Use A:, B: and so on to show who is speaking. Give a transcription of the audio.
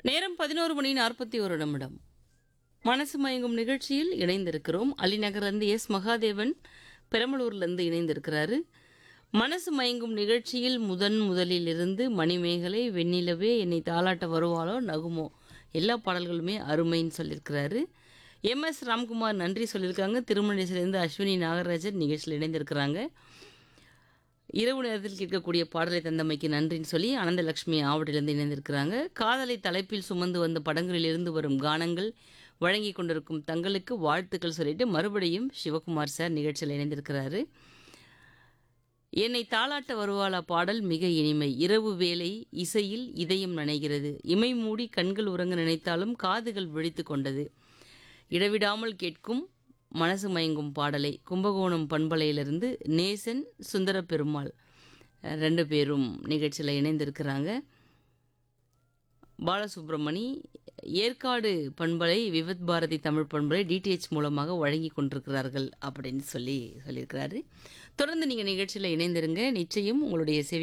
A: நேரம் பதினோரு மணி நாற்பத்தி ஒரு நிமிடம் மனசு மயங்கும் நிகழ்ச்சியில் இணைந்திருக்கிறோம் அலிநகர்லேருந்து எஸ் மகாதேவன் பெரம்பலூர்லேருந்து இணைந்திருக்கிறாரு மனசு மயங்கும் நிகழ்ச்சியில் முதன் முதலில் இருந்து மணிமேகலை வெண்ணிலவே என்னை தாளாட்ட வருவாளோ நகுமோ எல்லா பாடல்களுமே அருமைன்னு சொல்லியிருக்கிறாரு எம் எஸ் ராம்குமார் நன்றி சொல்லியிருக்காங்க திருமணேசிலிருந்து அஸ்வினி நாகராஜன் நிகழ்ச்சியில் இணைந்திருக்கிறாங்க இரவு நேரத்தில் கேட்கக்கூடிய பாடலை தந்தமைக்கு நன்றின்னு சொல்லி ஆனந்தலட்சுமி ஆவடிலிருந்து இணைந்திருக்கிறாங்க காதலை தலைப்பில் சுமந்து வந்த படங்களிலிருந்து வரும் கானங்கள் வழங்கி கொண்டிருக்கும் தங்களுக்கு வாழ்த்துக்கள் சொல்லிட்டு மறுபடியும் சிவகுமார் சார் நிகழ்ச்சியில் இணைந்திருக்கிறாரு என்னை தாளாட்ட வருவாளா பாடல் மிக இனிமை இரவு வேளை இசையில் இதயம் நனைகிறது இமை மூடி கண்கள் உறங்க நினைத்தாலும் காதுகள் விழித்து கொண்டது இடைவிடாமல் கேட்கும் மனசு மயங்கும் பாடலை கும்பகோணம் பண்பலையிலிருந்து நேசன் சுந்தர பெருமாள் அஹ், ரெண்டு பேரும் நிகழ்ச்சியில் இணைந்திருக்கிறாங்க பாலசுப்ரமணி ஏற்காடு பண்பலை விவத் பாரதி தமிழ் பண்பலை டிடிஹெச் மூலமாக வழங்கி கொண்டிருக்கிறார்கள் அப்படின்னு சொல்லி சொல்லியிருக்கிறாரு தொடர்ந்து நீங்கள் நிகழ்ச்சியில் இணைந்திருங்க நிச்சயம் உங்களுடைய செவி